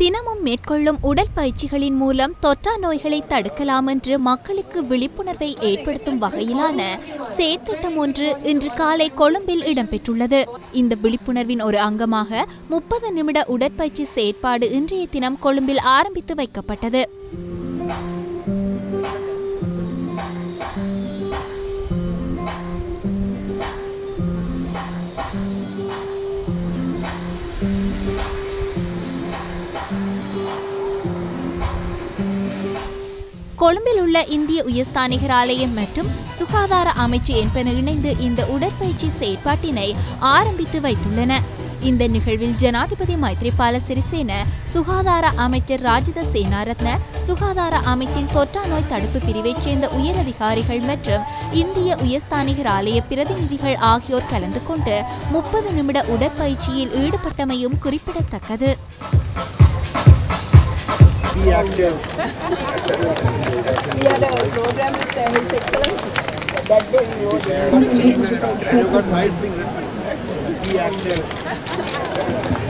தினமும் மேற்கொள்ளும் உடற்பயிற்சிகளின் மூலம் தொற்றா நோய்களை தடுக்கலாம் என்று மக்களுக்கு விழிப்புணர்வை ஏற்படுத்தும் வகையிலான செயற்திட்டம் ஒன்று இன்று காலை கொழும்பில் இடம்பெற்றுள்ளது இந்த விழிப்புணர்வின் ஒரு அங்கமாக முப்பது நிமிட உடற்பயிற்சி செயற்பாடு இன்றைய தினம் கொழும்பில் ஆரம்பித்து வைக்கப்பட்டது கொழும்பில் உள்ள இந்திய உயர்ஸ்தானிகர் ஆலயம் மற்றும் சுகாதார அமைச்சு என்பன இணைந்து இந்த உடற்பயிற்சி செயற்பாட்டினை ஆரம்பித்து வைத்துள்ளன இந்த நிகழ்வில் ஜனாதிபதி மைத்ரிபால சிறிசேன சுகாதார அமைச்சர் ராஜித சேனாரத்ன சுகாதார அமைச்சின் தொற்றா நோய் தடுப்பு பிரிவைச் சேர்ந்த உயரதிகாரிகள் மற்றும் இந்திய உயர்ஸ்தானிகர் ஆலய பிரதிநிதிகள் ஆகியோர் கலந்து கொண்டு முப்பது நிமிட உடற்பயிற்சியில் ஈடுபட்டமையும் குறிப்பிடத்தக்கது Be active. We had a program with uh, His Excellency. That day we wrote You've got nice thing written. Be active.